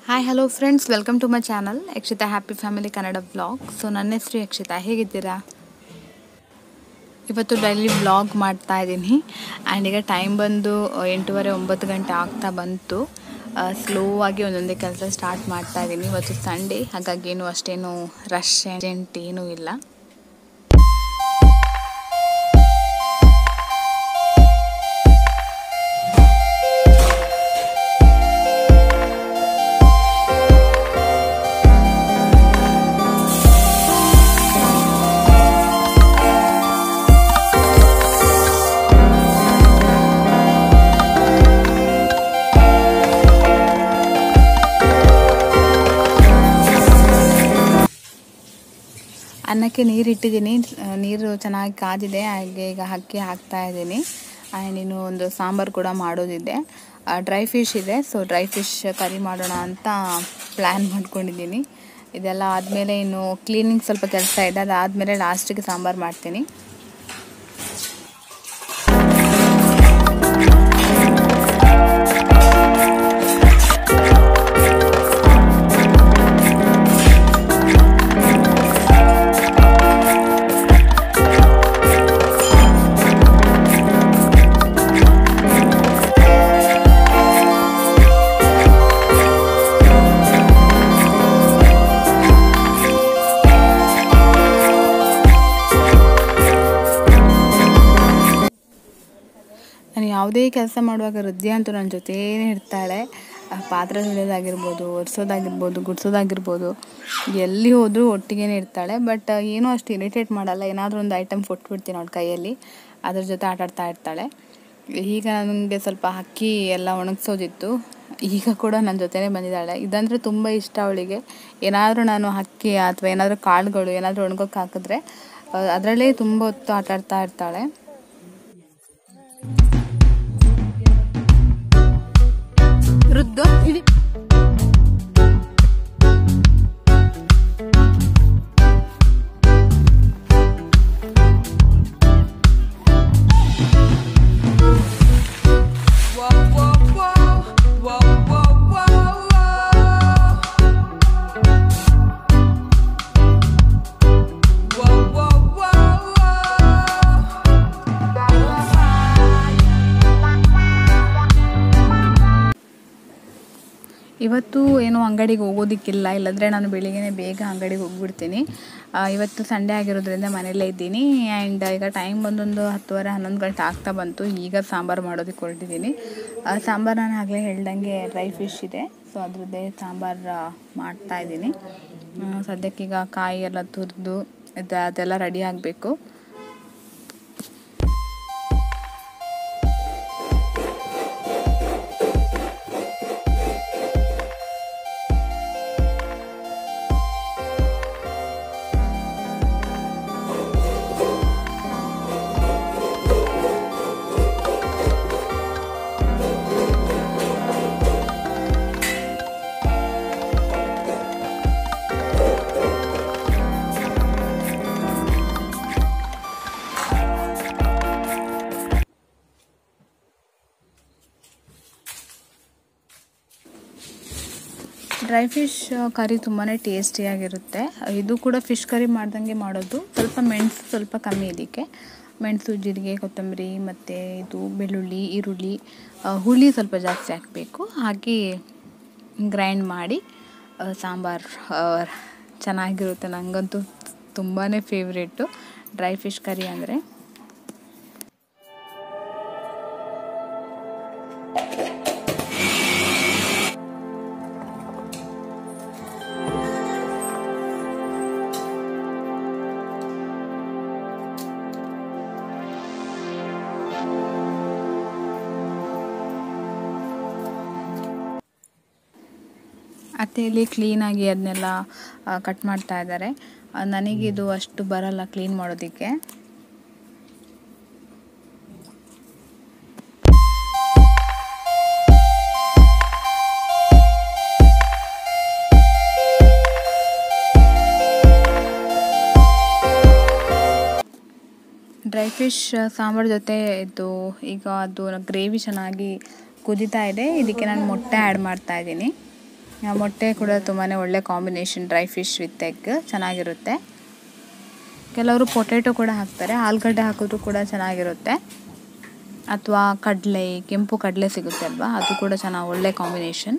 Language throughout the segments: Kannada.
Hi hello friends welcome to my channel Yakshita happy family Kannada blog so ನನ್ನ ಹೆಸರು ಯಕ್ಷಿತಾ ಹೇಗಿದ್ದೀರಾ ಇವತ್ತು ಡೈಲಿ ಬ್ಲಾಗ್ ಮಾಡ್ತಾ ಇದ್ದೀನಿ ಆ್ಯಂಡ್ ಈಗ ಟೈಮ್ ಬಂದು ಆ, ಎಂಟೂವರೆ ಒಂಬತ್ತು ಗಂಟೆ ಆಗ್ತಾ ಬಂತು ಸ್ಲೋ ಆಗಿ ಒಂದೊಂದೇ ಕೆಲಸ ಸ್ಟಾರ್ಟ್ ಮಾಡ್ತಾ ಇದ್ದೀನಿ ಇವತ್ತು ಸಂಡೇ ಹಾಗಾಗಿ ಏನು ಅಷ್ಟೇನು ರಶ್ ಅರ್ಜೆಂಟ್ ಏನೂ ಇಲ್ಲ ಅನ್ನಕ್ಕೆ ನೀರು ಇಟ್ಟಿದ್ದೀನಿ ಆ, ನೀರು ಚೆನ್ನಾಗಿ ಕಾದಿದೆ ಹಾಗೆ ಈಗ ಅಕ್ಕಿ ಹಾಕ್ತಾ ಇದ್ದೀನಿ ಆ್ಯಂಡ್ ಇನ್ನು ಒಂದು ಸಾಂಬಾರು ಕೂಡ ಮಾಡೋದಿದೆ ಡ್ರೈ ಫಿಶ್ ಇದೆ ಸೊ ಡ್ರೈ ಫಿಶ್ ಕರಿ ಮಾಡೋಣ ಅಂತ ಪ್ಲ್ಯಾನ್ ಮಾಡ್ಕೊಂಡಿದ್ದೀನಿ ಇದೆಲ್ಲ ಆದಮೇಲೆ ಇನ್ನು ಕ್ಲೀನಿಂಗ್ ಸ್ವಲ್ಪ ಕೆಲಸ ಇದೆ ಅದಾದಮೇಲೆ ಲಾಸ್ಟಿಗೆ ಸಾಂಬಾರು ಮಾಡ್ತೀನಿ ನಾನು ಯಾವುದೇ ಕೆಲಸ ಮಾಡುವಾಗ ಹೃದಯ ಅಂತೂ ನನ್ನ ಜೊತೆನೇ ಇರ್ತಾಳೆ ಆ, ಪಾತ್ರೆ ತೊಳೆಯೋದಾಗಿರ್ಬೋದು ಒರೆಸೋದಾಗಿರ್ಬೋದು ಗುಡಿಸೋದಾಗಿರ್ಬೋದು ಎಲ್ಲಿ ಹೋದರೂ ಒಟ್ಟಿಗೆನೇ ಇರ್ತಾಳೆ ಬಟ್ ಏನೂ ಅಷ್ಟು ಇರಿಟೇಟ್ ಮಾಡಲ್ಲ ಏನಾದರೂ ಒಂದು ಐಟಮ್ ಕೊಟ್ಬಿಡ್ತೀನಿ ಅವಳ ಕೈಯಲ್ಲಿ ಅದ್ರ ಜೊತೆ ಆಟ ಆಡ್ತಾ ಇರ್ತಾಳೆ ಈಗ ನನಗೆ ಸ್ವಲ್ಪ ಅಕ್ಕಿ ಎಲ್ಲ ಒಣಗಿಸೋದಿತ್ತು ಈಗ ಕೂಡ ನನ್ನ ಜೊತೆನೇ ಬಂದಿದ್ದಾಳೆ ಇದಂದರೆ ತುಂಬ ಇಷ್ಟ ಅವಳಿಗೆ ಏನಾದರೂ ನಾನು ಅಕ್ಕಿ ಅಥವಾ ಏನಾದರೂ ಕಾಳುಗಳು ಏನಾದರೂ ಒಣಗೋಕೆ ಹಾಕಿದ್ರೆ ಅದರಲ್ಲೇ ತುಂಬ ಹೊತ್ತು ಆಟ ಆಡ್ತಾ ಇರ್ತಾಳೆ ರುದ್ದು ಇಡಿ Whoa, whoa, whoa, whoa, whoa, whoa, whoa. Whoa, whoa, whoa, ಇವತ್ತು ಏನೋ ಅಂಗಡಿಗೆ ಹೋಗೋದಕ್ಕಿಲ್ಲ ಇಲ್ಲಾಂದರೆ ನಾನು ಬೆಳಿಗ್ಗೆ ಬೇಗ ಅಂಗಡಿಗೆ ಹೋಗ್ಬಿಡ್ತೀನಿ ಆ, ಇವತ್ತು ಸಂಡೇ ಆಗಿರೋದ್ರಿಂದ ಮನೆಯಲ್ಲೇ ಇದ್ದೀನಿ ಆ್ಯಂಡ್ ಈಗ ಟೈಮ್ ಬಂದೊಂದು ಹತ್ತುವರೆ ಹನ್ನೊಂದು ಗಂಟೆ ಆಗ್ತಾ ಬಂತು ಈಗ ಸಾಂಬಾರು ಮಾಡೋದಕ್ಕೆ ಹೊರಟಿದ್ದೀನಿ ಆ, ಸಾಂಬಾರು ನಾನು ಆಗಲೇ ಹೇಳ್ದಂಗೆ ಡ್ರೈ ಫಿಶ್ ಇದೆ ಸೊ ಅದ್ರದ್ದೇ ಸಾಂಬಾರು ಮಾಡ್ತಾ ಇದ್ದೀನಿ ಆ, ಸದ್ಯಕ್ಕೀಗ ಕಾಯಿ ಎಲ್ಲ ತುರಿದು ಇದು ಅದೆಲ್ಲ ರೆಡಿ ಆಗಬೇಕು ಡ್ರೈ ಫಿಶ್ ಕರಿ ತುಂಬಾ ಟೇಸ್ಟಿಯಾಗಿರುತ್ತೆ ಇದು ಕೂಡ ಫಿಶ್ ಕರಿ ಮಾಡ್ದಂಗೆ ಮಾಡೋದು ಸ್ವಲ್ಪ ಮೆಣಸು ಸ್ವಲ್ಪ ಕಮ್ಮಿ ಇದಕ್ಕೆ ಮೆಣಸು ಜೀರಿಗೆ ಕೊತ್ತಂಬರಿ ಮತ್ತು ಇದು ಬೆಳ್ಳುಳ್ಳಿ ಈರುಳ್ಳಿ ಆ, ಹುಳಿ ಸ್ವಲ್ಪ ಜಾಸ್ತಿ ಹಾಕಬೇಕು ಹಾಕಿ ಗ್ರೈಂಡ್ ಮಾಡಿ ಸಾಂಬಾರು ಚೆನ್ನಾಗಿರುತ್ತೆ ನನಗಂತೂ ತುಂಬಾ ಫೇವ್ರೇಟು ಡ್ರೈ ಫಿಶ್ ಕರಿ ಅಂದರೆ ಅತ್ತೆಯಲ್ಲಿ ಕ್ಲೀನಾಗಿ ಅದನ್ನೆಲ್ಲ ಕಟ್ ಮಾಡ್ತಾ ಇದ್ದಾರೆ ಆ, ನನಗಿದು ಅಷ್ಟು ಬರಲ್ಲ ಕ್ಲೀನ್ ಮಾಡೋದಕ್ಕೆ ಡ್ರೈ ಫಿಶ್ ಸಾಂಬಾರ್ ಜೊತೆ ಇದು ಈಗ ಅದು ಗ್ರೇವಿ ಚೆನ್ನಾಗಿ ಕುದೀತಾ ಇದೆ ಇದಕ್ಕೆ ನಾನು ಮೊಟ್ಟೆ ಆ್ಯಡ್ ಮಾಡ್ತಾ ಇದ್ದೀನಿ ಆ ಮೊಟ್ಟೆ ಕೂಡ ತುಂಬಾ ಒಳ್ಳೆ combination dry fish with egg ಚೆನ್ನಾಗಿರುತ್ತೆ ಕೆಲವರು ಪೊಟೆಟೊ ಕೂಡ ಹಾಕ್ತಾರೆ ಆಲೂಗಡ್ಡೆ ಹಾಕಿದ್ರು ಕೂಡ ಚೆನ್ನಾಗಿರುತ್ತೆ ಅಥವಾ ಕಡಲೆ ಕೆಂಪು ಕಡಲೆ ಸಿಗುತ್ತೆ ಅಲ್ವಾ ಅದು ಕೂಡ ಚೆನ್ನಾಗಿ ಒಳ್ಳೆ ಕಾಂಬಿನೇಷನ್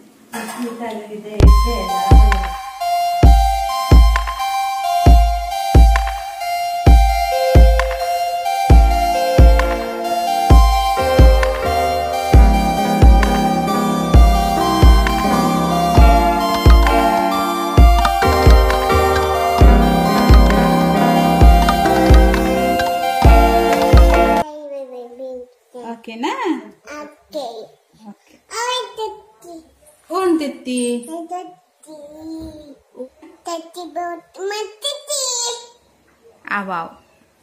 ಓಕೆನಾ Okay. Okay I like the ಒಂದೆತ್ತಿ the the boat ಮತ್ತೆ ಆ ವಾವ್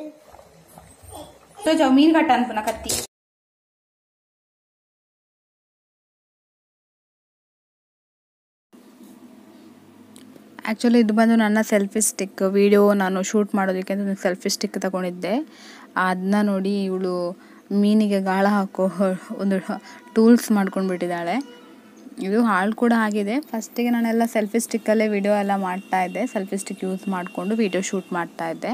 तो जाओ मीन काटा पुन्हा कत्ती ಆ್ಯಕ್ಚುಲಿ ಇದು ಬಂದು ನನ್ನ ಸೆಲ್ಫಿ ಸ್ಟಿಕ್ ವಿಡಿಯೋ ನಾನು ಶೂಟ್ ಮಾಡೋದಕ್ಕೆ ಅಂತ ಒಂದು ಸೆಲ್ಫಿ ಸ್ಟಿಕ್ ತಗೊಂಡಿದ್ದೆ ಅದನ್ನ ನೋಡಿ ಇವಳು ಮೀನಿಗೆ ಗಾಳ ಹಾಕೋ ಒಂದು ಟೂಲ್ಸ್ ಮಾಡ್ಕೊಂಡು ಬಿಟ್ಟಿದ್ದಾಳೆ ಇದು ಹಾಳು ಕೂಡ ಆಗಿದೆ ಫಸ್ಟಿಗೆ ನಾನೆಲ್ಲ ಸೆಲ್ಫಿ ಸ್ಟಿಕ್ಕಲ್ಲೇ ವಿಡಿಯೋ ಎಲ್ಲ ಮಾಡ್ತಾ ಇದ್ದೆ ಸೆಲ್ಫಿ ಸ್ಟಿಕ್ ಯೂಸ್ ಮಾಡಿಕೊಂಡು ವಿಡಿಯೋ ಶೂಟ್ ಮಾಡ್ತಾ ಇದ್ದೆ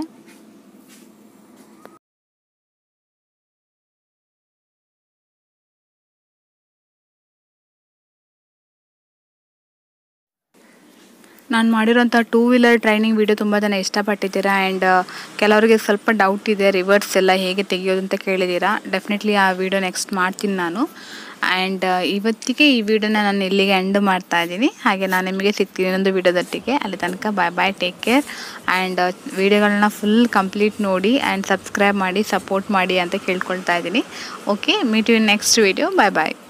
ನಾನು ಮಾಡಿರೋಂಥ ಟೂ ವೀಲರ್ ಟ್ರೈನಿಂಗ್ ವಿಡಿಯೋ ತುಂಬ ಜನ ಇಷ್ಟಪಟ್ಟಿದ್ದೀರಾ ಆ್ಯಂಡ್ ಕೆಲವರಿಗೆ ಸ್ವಲ್ಪ ಡೌಟ್ ಇದೆ ರಿವರ್ಸ್ ಎಲ್ಲ ಹೇಗೆ ತೆಗೆಯೋದು ಅಂತ ಕೇಳಿದ್ದೀರಾ ಡೆಫಿನೆಟ್ಲಿ ಆ ವಿಡಿಯೋ ನೆಕ್ಸ್ಟ್ ಮಾಡ್ತೀನಿ ನಾನು ಆ್ಯಂಡ್ ಇವತ್ತಿಗೆ ಈ ವಿಡಿಯೋನ ನಾನು ಇಲ್ಲಿಗೆ ಎಂಡ್ ಮಾಡ್ತಾ ಇದ್ದೀನಿ ಹಾಗೆ ನಾನು ನಿಮಗೆ ಸಿಗ್ತೀನಿ ಇನ್ನೊಂದು ವಿಡಿಯೋದೊಟ್ಟಿಗೆ ಅಲ್ಲಿ ತನಕ bye bye take care and ವಿಡಿಯೋಗಳನ್ನ ಫುಲ್ ಕಂಪ್ಲೀಟ್ ನೋಡಿ ಆ್ಯಂಡ್ ಸಬ್ಸ್ಕ್ರೈಬ್ ಮಾಡಿ ಸಪೋರ್ಟ್ ಮಾಡಿ ಅಂತ ಕೇಳ್ಕೊಳ್ತಾ ಇದ್ದೀನಿ okay meet you next video bye bye